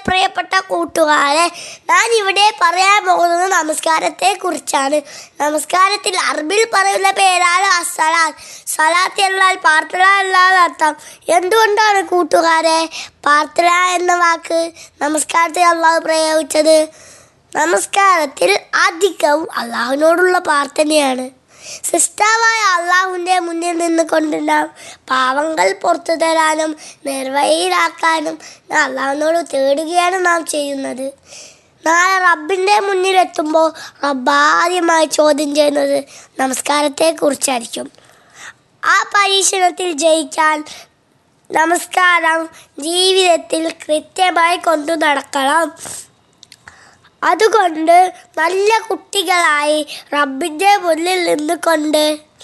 പ്രിയപ്പെട്ട കൂട്ടുകാരെ ഞാൻ ഇവിടെ പറയാൻ പോകുന്നത് നമസ്കാരത്തെ കുറിച്ചാണ് നമസ്കാരത്തിൽ അറബിൽ പറയുന്ന പേരാണ് അസലാത്ത് സലാത്ത് എന്നാൽ പ്രാർത്ഥന എന്നാണ് അർത്ഥം എന്തുകൊണ്ടാണ് കൂട്ടുകാരെ പ്രാർത്ഥന എന്ന വാക്ക് നമസ്കാരത്തിൽ അള്ളാഹു പ്രയോഗിച്ചത് നമസ്കാരത്തിൽ അധികവും അള്ളാഹുവിനോടുള്ള പ്രാർത്ഥനയാണ് സൃഷ്ടാവായ അള്ളാഹുവിൻ്റെ മുന്നിൽ നിന്ന് കൊണ്ടുണ്ടാവും പാവങ്ങൾ പുറത്തു തരാനും നിർവഹിയിലാക്കാനും അള്ളാഹുവിനോട് തേടുകയാണ് നാം ചെയ്യുന്നത് നാളെ റബ്ബിൻ്റെ മുന്നിലെത്തുമ്പോൾ റബ്ബ് ആദ്യമായി ചോദ്യം ചെയ്യുന്നത് നമസ്കാരത്തെക്കുറിച്ചായിരിക്കും ആ പരീക്ഷണത്തിൽ ജയിക്കാൻ നമസ്കാരം ജീവിതത്തിൽ കൃത്യമായി കൊണ്ടു നടക്കണം അതുകൊണ്ട് നല്ല കുട്ടികളായി റബ്ബിൻ്റെ മുന്നിൽ നിന്നുകൊണ്ട്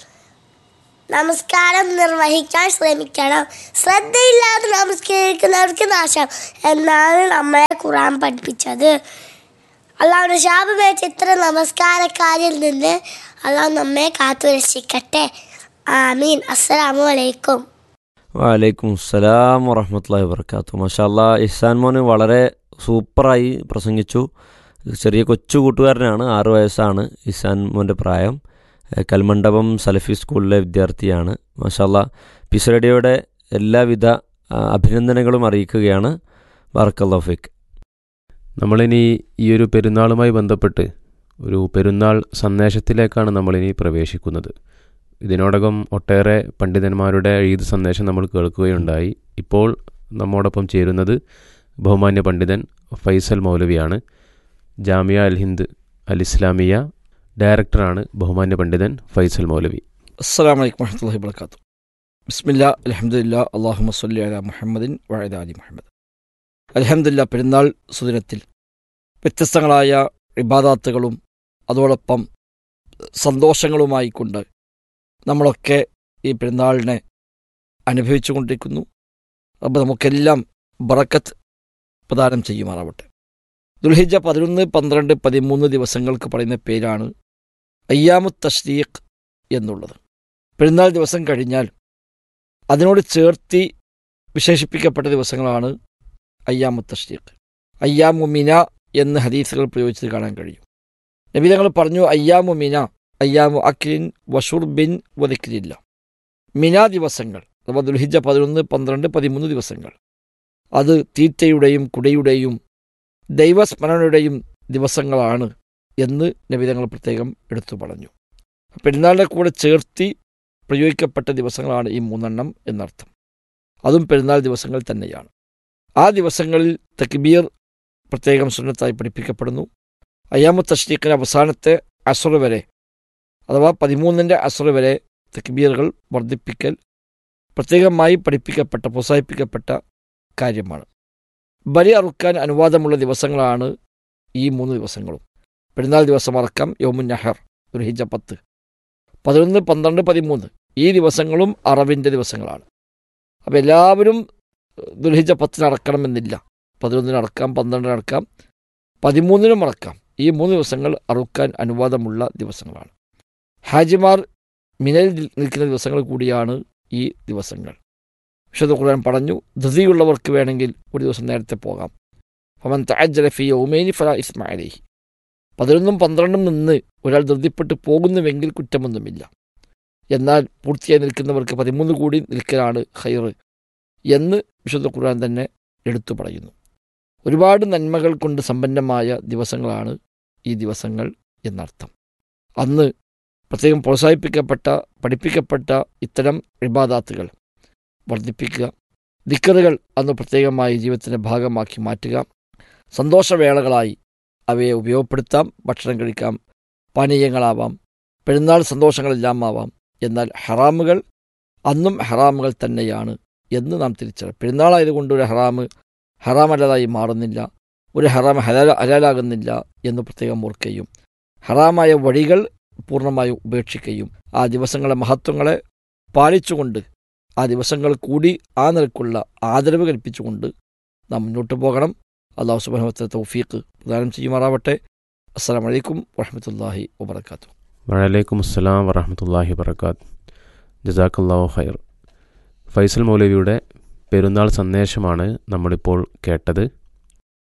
നമസ്കാരം നിർവഹിക്കാൻ ശ്രമിക്കണം ശ്രദ്ധയില്ലാതെ നമസ്കരിക്കുന്നവർക്ക് നാശം എന്നാണ് നമ്മളെ ഖുറാൻ പഠിപ്പിച്ചത് അള്ളാഹുടെ ശാപമേറ്റ ഇത്ര നമസ്കാരക്കാരിൽ നിന്ന് അള്ളാഹു നമ്മെ കാത്തു രക്ഷിക്കട്ടെ ആമീൻ അസ്സലാമു അലൈക്കും വലൈക്കും അസ്സലാം വറഹമത്തല്ലാ വർക്കാത്തു മഷാല്ല ഇഹ്സാൻ മോന് വളരെ സൂപ്പറായി പ്രസംഗിച്ചു ചെറിയ കൊച്ചു കൂട്ടുകാരനാണ് ആറ് വയസ്സാണ് ഇഹ്സാൻ മോൻ്റെ പ്രായം ഏഹ് കൽമണ്ഡപം സലഫി സ്കൂളിലെ വിദ്യാർത്ഥിയാണ് മഷാല്ല പിസ് റേഡിയോയുടെ എല്ലാവിധ ആ, അഭിനന്ദനങ്ങളും അറിയിക്കുകയാണ് ബാർക്കല്ലാഫിക് നമ്മളിനി ഈ ഒരു പെരുന്നാളുമായി ബന്ധപ്പെട്ട് ഒരു പെരുന്നാൾ സന്ദേശത്തിലേക്കാണ് നമ്മളിനി പ്രവേശിക്കുന്നത് ഇതിനോടകം ഒട്ടേറെ പണ്ഡിതന്മാരുടെ ഈദ് സന്ദേശം നമ്മൾ കേൾക്കുകയുണ്ടായി ഇപ്പോൾ നമ്മോടൊപ്പം ചേരുന്നത് ബഹുമാന്യ പണ്ഡിതൻ ഫൈസൽ മൗലവിയാണ് ജാമിയ അൽ ഹിന്ദ് അൽ ഇസ്ലാമിയ ഡയറക്ടറാണ് ബഹുമാന്യ പണ്ഡിതൻ ഫൈസൽ മൗലവി അസ്സാം വലൈക്കും വറഹമത്തല്ലാഹി വർക്കാത്തു ബിസ്മില്ല അലഹമുല്ല അള്ളാഹു സല്ലി അല മുഹമ്മദിൻ വഴദ അലി മുഹമ്മദ് അലഹമുല്ല പെരുന്നാൾ സുദിനത്തിൽ വ്യത്യസ്തങ്ങളായ ഇബാദാത്തുകളും അതോടൊപ്പം സന്തോഷങ്ങളുമായി കൊണ്ട് നമ്മളൊക്കെ ഈ പെരുന്നാളിനെ അനുഭവിച്ചു കൊണ്ടിരിക്കുന്നു അപ്പോൾ നമുക്കെല്ലാം ബറക്കത്ത് പ്രദാനം ചെയ്യുമാറാവട്ടെ ദുൽഹിജ പതിനൊന്ന് പന്ത്രണ്ട് പതിമൂന്ന് ദിവസങ്ങൾക്ക് പറയുന്ന പേരാണ് അയ്യാമു തഷ്രീഖ് എന്നുള്ളത് പെരുന്നാൾ ദിവസം കഴിഞ്ഞാൽ അതിനോട് ചേർത്തി വിശേഷിപ്പിക്കപ്പെട്ട ദിവസങ്ങളാണ് അയ്യാമു തഷ്രീഖ് അയ്യാമു മിന എന്ന് ഹദീസുകൾ പ്രയോഗിച്ചത് കാണാൻ കഴിയും നബി തങ്ങൾ പറഞ്ഞു അയ്യാമു മിന അയ്യാമു അക്രിൻ വഷുർബിൻ വദിക്രില്ല മിന ദിവസങ്ങൾ അഥവാ ദുൽഹിജ പതിനൊന്ന് പന്ത്രണ്ട് പതിമൂന്ന് ദിവസങ്ങൾ അത് തീറ്റയുടെയും കുടയുടെയും ദൈവസ്മരണയുടെയും ദിവസങ്ങളാണ് എന്ന് നബിതങ്ങൾ പ്രത്യേകം എടുത്തു പറഞ്ഞു പെരുന്നാളിൻ്റെ കൂടെ ചേർത്തി പ്രയോഗിക്കപ്പെട്ട ദിവസങ്ങളാണ് ഈ മൂന്നെണ്ണം എന്നർത്ഥം അതും പെരുന്നാൾ ദിവസങ്ങൾ തന്നെയാണ് ആ ദിവസങ്ങളിൽ തക്ബീർ പ്രത്യേകം സുന്നത്തായി പഠിപ്പിക്കപ്പെടുന്നു അയ്യാമ തഷ്രീഖിന് അവസാനത്തെ അസുർ വരെ അഥവാ പതിമൂന്നിൻ്റെ അസുർ വരെ തക്ബീറുകൾ വർദ്ധിപ്പിക്കൽ പ്രത്യേകമായി പഠിപ്പിക്കപ്പെട്ട പ്രോത്സാഹിപ്പിക്കപ്പെട്ട കാര്യമാണ് ബലി അറുക്കാൻ അനുവാദമുള്ള ദിവസങ്ങളാണ് ഈ മൂന്ന് ദിവസങ്ങളും പെരുന്നാൾ ദിവസം അറക്കാം യോമുൻ നഹർ ദുൽഹിജ പത്ത് പതിനൊന്ന് പന്ത്രണ്ട് പതിമൂന്ന് ഈ ദിവസങ്ങളും അറവിൻ്റെ ദിവസങ്ങളാണ് അപ്പോൾ എല്ലാവരും ദുൽഹിജ പത്തിന് അറക്കണമെന്നില്ല പതിനൊന്നിന് അറക്കാം പന്ത്രണ്ടിന് അറക്കാം പതിമൂന്നിനും അറക്കാം ഈ മൂന്ന് ദിവസങ്ങൾ അറുക്കാൻ അനുവാദമുള്ള ദിവസങ്ങളാണ് ഹാജിമാർ മിനൽ നിൽക്കുന്ന ദിവസങ്ങൾ കൂടിയാണ് ഈ ദിവസങ്ങൾ വിശുദ്ധ ഖുർആൻ പറഞ്ഞു ധൃതിയുള്ളവർക്ക് വേണമെങ്കിൽ ഒരു ദിവസം നേരത്തെ പോകാം ഫമൻ തഅജ്ജല ഫി യൗമൈനി ഫലാ ഇസ്മ അലൈഹി പതിനൊന്നും പന്ത്രണ്ടും നിന്ന് ഒരാൾ ധൃതിപ്പെട്ട് പോകുന്നുവെങ്കിൽ കുറ്റമൊന്നുമില്ല എന്നാൽ പൂർത്തിയായി നിൽക്കുന്നവർക്ക് പതിമൂന്ന് കൂടി നിൽക്കലാണ് ഹൈറ് എന്ന് വിശുദ്ധ ഖുർആൻ തന്നെ എടുത്തു പറയുന്നു ഒരുപാട് നന്മകൾ കൊണ്ട് സമ്പന്നമായ ദിവസങ്ങളാണ് ഈ ദിവസങ്ങൾ എന്നർത്ഥം അന്ന് പ്രത്യേകം പ്രോത്സാഹിപ്പിക്കപ്പെട്ട പഠിപ്പിക്കപ്പെട്ട ഇത്തരം ഇബാദാത്തുകൾ വർദ്ധിപ്പിക്കുക ദിക്കറുകൾ അന്ന് പ്രത്യേകമായി ജീവിതത്തിൻ്റെ ഭാഗമാക്കി മാറ്റുക സന്തോഷവേളകളായി അവയെ ഉപയോഗപ്പെടുത്താം ഭക്ഷണം കഴിക്കാം പാനീയങ്ങളാവാം പെരുന്നാൾ സന്തോഷങ്ങളെല്ലാം ആവാം എന്നാൽ ഹറാമുകൾ അന്നും ഹറാമുകൾ തന്നെയാണ് എന്ന് നാം തിരിച്ചറിയും പെരുന്നാളായതുകൊണ്ട് ഒരു ഹറാമ് ഹറാമല്ലാതായി മാറുന്നില്ല ഒരു ഹറാം ഹലാല ഹലാലാകുന്നില്ല എന്ന് പ്രത്യേകം ഓർക്കുകയും ഹറാമായ വഴികൾ പൂർണ്ണമായും ഉപേക്ഷിക്കുകയും ആ ദിവസങ്ങളെ മഹത്വങ്ങളെ പാലിച്ചുകൊണ്ട് ആ ദിവസങ്ങൾ കൂടി ആ നിലക്കുള്ള ആദരവ് കൽപ്പിച്ചുകൊണ്ട് നാം മുന്നോട്ട് പോകണം അള്ളാഹു സുബാനത്തെ തൗഫീഖ് പ്രദാനം ചെയ്യുമാറാവട്ടെ അസ്സാം വലൈക്കും വറഹമത്തല്ലാഹി വബർക്കാത്തു വലൈക്കും അസ്സലാം വറഹമത്തല്ലാഹി വർക്കാത്ത് ജസാഖല്ലാഹു ഖൈർ ഫൈസൽ മൗലവിയുടെ പെരുന്നാൾ സന്ദേശമാണ് നമ്മളിപ്പോൾ കേട്ടത്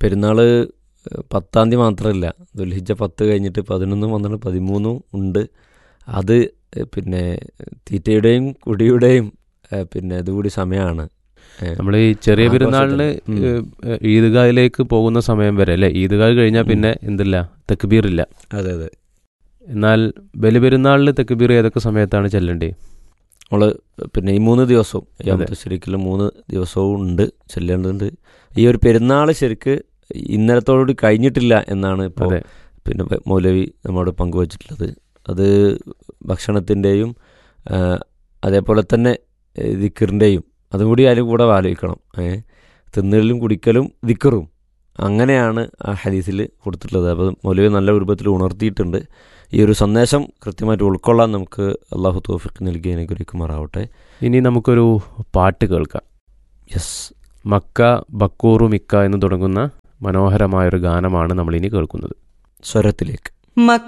പെരുന്നാൾ പത്താം തീയതി മാത്രമല്ല ദുൽഹിജ പത്ത് കഴിഞ്ഞിട്ട് പതിനൊന്നും പന്ത്രണ്ട് പതിമൂന്നും ഉണ്ട് അത് ഏഹ്, പിന്നെ തീറ്റയുടെയും കുടിയുടെയും ഏഹ്, പിന്നെ ഇതുകൂടി സമയമാണ് ഏഹ്, നമ്മൾ ഈ ചെറിയ പെരുന്നാളിന് ഉം. ഏഹ്, ഏഹ്, ഈദ്ഗാഹിലേക്ക് പോകുന്ന സമയം വരെ അല്ലേ ഈദ്ഗാഹ് കഴിഞ്ഞാൽ ഉം. പിന്നെ എന്തില്ല തക്ബീർ ഇല്ല അതെ അതെ എന്നാൽ ബലിപെരുന്നാളിന് തക്ബീർ ഏതൊക്കെ സമയത്താണ് ചെല്ലേണ്ടത് നമ്മൾ പിന്നെ ഈ മൂന്ന് ദിവസവും അതെ. യാമത്തെ ശരിക്കും മൂന്ന് ദിവസവും ഉണ്ട് ചെല്ലേണ്ടതുണ്ട് ഈ ഒരു പെരുന്നാൾ ശരിക്ക് ഇന്നലത്തോടുകൂടി കഴിഞ്ഞിട്ടില്ല എന്നാണ് ഇപ്പോൾ അതെ പിന്നെ പ- മൗലവി നമ്മോട് പങ്കുവച്ചിട്ടുള്ളത് അത് ഭക്ഷണത്തിൻ്റെയും അതേപോലെ തന്നെ ഏഹ്, ദിക്കറിൻ്റെയും അതും കൂടി അതിൽ കൂടെ ആലോചിക്കണം ഏ തിന്നലും കുടിക്കലും ദിക്കറും അങ്ങനെയാണ് ആ ഹദീസിൽ കൊടുത്തിട്ടുള്ളത് അപ്പോൾ മൗലവി നല്ല രൂപത്തിൽ ഉണർത്തിയിട്ടുണ്ട് ഈ ഒരു സന്ദേശം കൃത്യമായിട്ട് ഉൾക്കൊള്ളാൻ നമുക്ക് അള്ളാഹു തോഫിക്ക് നൽകി അനുഗ്രഹിക്കുമാറാവട്ടെ ഇനി നമുക്കൊരു പാട്ട് കേൾക്കാം യെസ് മക്ക ബക്കൂറു മിക്ക എന്ന് തുടങ്ങുന്ന മനോഹരമായൊരു ഗാനമാണ് നമ്മൾ ഇനി കേൾക്കുന്നത് സ്വരത്തിലേക്ക് മക്ക